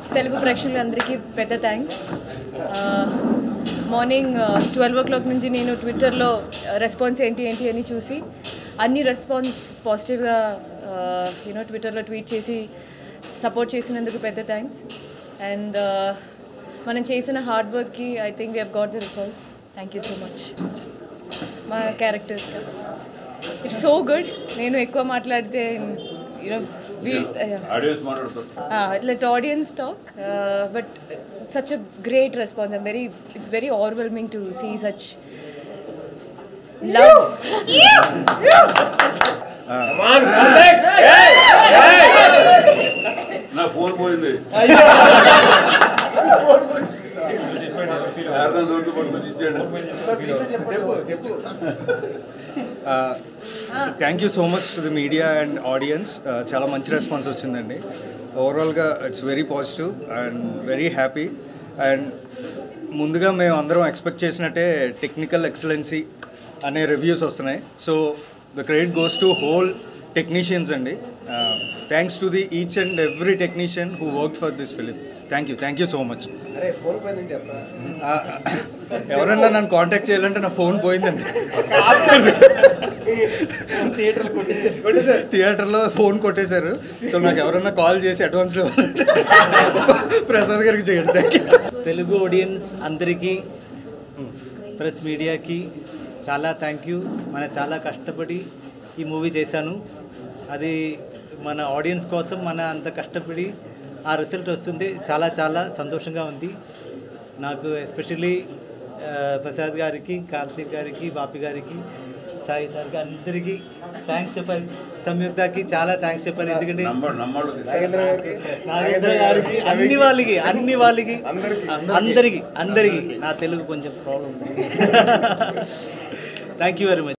తెలుగు ప్రేక్షకులందరికీ పెద్ద thanks morning twelve o'clock నుంచి నేను ట్విట్టర్లో రెస్పాన్స్ ఏంటి ఏంటి అని చూసి అన్ని రెస్పాన్స్ పాజిటివ్గా యూనో ట్విట్టర్లో ట్వీట్ చేసి సపోర్ట్ చేసినందుకు పెద్ద థ్యాంక్స్ అండ్ మనం చేసిన హార్డ్ వర్క్కి I think we have got the results thank you so much మా క్యారెక్టర్ ఇట్స్ సో గుడ్ నేను ఎక్కువ మాట్లాడితే యూనో ఆడియన్స్ మాట్లాడతారు let audience talk uh, but such a great response i'm very it's very overwhelming to see such love నా phone పోయింది ఎవరికైనా దొరికి పట్టుకొని ఇచ్చేయండి thank you so much to the media and audience చాలా మంచి రెస్పాన్స్ వచ్చిందండి ఓవరాల్గా it's very positive and very happy and ముందుగా మేము అందరం ఎక్స్పెక్ట్ చేసినట్టే టెక్నికల్ ఎక్సలెన్సీ అనే రివ్యూస్ వస్తున్నాయి so the credit goes to whole technicians అండి thanks to the each and every technician who work for this film thank you thank you so much ఎవరన్నా నన్ను contact చేయాలంటే నా ఫోన్ పోయిందండి థియేటర్లో ఫోన్ కొట్టేశారు సో నాకు ఎవరన్నా కాల్ చేసి అడ్వాన్స్లో ప్రసాద్ గారికి చేయండి థ్యాంక్ యూ తెలుగు ఆడియన్స్ అందరికీ ప్రెస్ మీడియాకి చాలా థ్యాంక్ యూ మన చాలా కష్టపడి ఈ మూవీ చేశాను అది మన ఆడియన్స్ కోసం మన అంత కష్టపడి ఆ రిజల్ట్ వస్తుంది చాలా చాలా సంతోషంగా ఉంది నాకు ఎస్పెషల్లీ ప్రసాద్ గారికి కార్తీక్ గారికి బాపి గారికి సాయి సార్కి అందరికీ థ్యాంక్స్ చెప్పాలి సంయుక్తకి చాలా థ్యాంక్స్ చెప్పాలి ఎందుకంటే నంబర్ నంబర్ నాగేంద్ర గారికి అన్ని వాళ్ళకి అన్ని వాళ్ళకి అందరికి అందరికి నా తెలుగు కొంచెం problem thank you very much